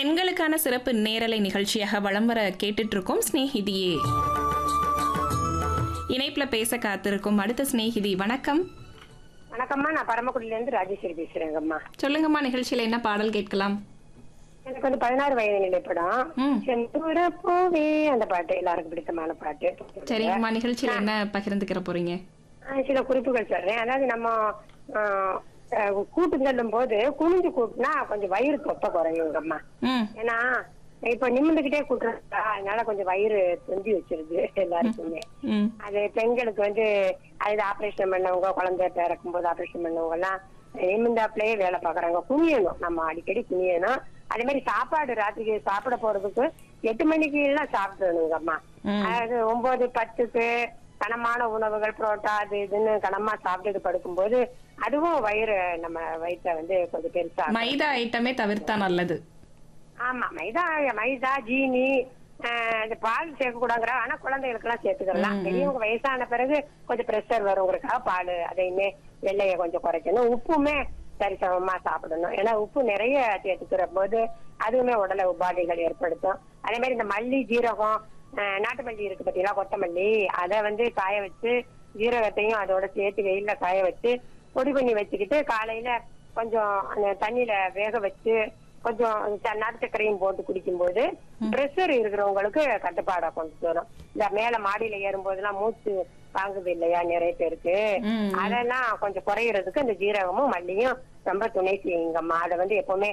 பெண்களுக்கான சிறப்பு நேரலை நிகழ்ச்சியாக வலம் வர கேட்டுட்டு இருக்கோம் ஸ்நேகிதியே இணைப்புல பேச காத்திருக்கும் அடுத்த சிநேகிதி வணக்கம் வணக்கம்மா நான் பரமக்குடியில இருந்து ராஜேஸ்வரி பேசுறேங்கம்மா சொல்லுங்கம்மா நிகழ்ச்சியில என்ன பாடல் கேட்கலாம் எனக்கு வந்து பதினாறு வயது நிலைப்படம் ம். செந்தூர பூவே அந்த பாட்டு எல்லாருக்கும் பிடித்தமான பாட்டு சரிங்கம்மா நிகழ்ச்சியில என்ன பகிர்ந்துக்கிற போறீங்க ஆஹ் சில குறிப்புகள் சொல்றேன் அதாவது நம்ம ஆஹ், ஆஹ், கூட்டு செல்லும் போது குனிஞ்சு கூட்டினா கொஞ்சம் வயிறு தொப்பை குறையுங்கம்மா ம் ஏன்னா இப்ப நிமிந்துகிட்டே கூட்டுறா அதனால கொஞ்சம் வயிறு தொந்தி வச்சிருது எல்லாருக்குமே ம் அது பெண்களுக்கு வந்து அது ஆபரேஷன் பண்ணவங்க குழந்தை பிறக்கும் போது ஆபரேஷன் பண்ணவங்க எல்லாம் நிமிந்தாப்புலயே வேலை பாக்குறாங்க குனியணும் நம்ம அடிக்கடி குனியணும் அதே மாதிரி சாப்பாடு ராத்திரிக்கு சாப்பிட போறதுக்கு எட்டு மணிக்கு எல்லாம் சாப்பிடணுங்கம்மா ம். அது ஒன்பது பத்துக்கு கனமான உணவுகள் புரோட்டா அது இதுன்னு கனமா சாப்பிட்டுட்டு படுக்கும்போது அதுவும் வயிறு நம்ம வயிற்ற வந்து கொஞ்சம் பெருசா மைதா ஐட்டமே தவிர்த்தா நல்லது ஆமா மைதா மைதா ஜீனி ஆஹ் இந்த பால் சேர்க்க கூடாங்கிற ஆனா குழந்தைகளுக்கு எல்லாம் சேர்த்துக்கலாம் பெரியவங்க வயசான பிறகு கொஞ்சம் பிரஷர் வருங்கிறதுக்காக பால் அதையுமே வெள்ளைய கொஞ்சம் குறைக்கணும் உப்புமே சரிசமமா சாப்பிடணும் ஏன்னா உப்பு நிறைய சேர்த்துக்கிற போது அதுவுமே உடல உபாதைகள் ஏற்படுத்தும் அதே மாதிரி இந்த மல்லி ஜீரகம் ஆஹ் நாட்டு மல்லி இருக்கு பாத்தீங்களா கொத்தமல்லி அதை வந்து காய வச்சு ஜீரகத்தையும் அதோட சேர்த்து வெயில்ல காய வச்சு பொடி பண்ணி வச்சுக்கிட்டு காலையில கொஞ்சம் அந்த தண்ணியில வேக வச்சு கொஞ்சம் ச- நாட்டு சர்க்கரையும் போட்டு குடிக்கும்போது பிரஷர் இருக்கிறவங்களுக்கு கட்டுப்பாடா கொண்டு வரும் இந்த மேல மாடியில ஏறும்போதெல்லாம் மூச்சு வாங்குது இல்லையா நிறைய பேருக்கு ம். அதெல்லாம் கொஞ்சம் குறையறதுக்கு இந்த ஜீரகமும் மல்லியும் ரொம்ப துணை செய்யுங்கம்மா அதை வந்து எப்பவுமே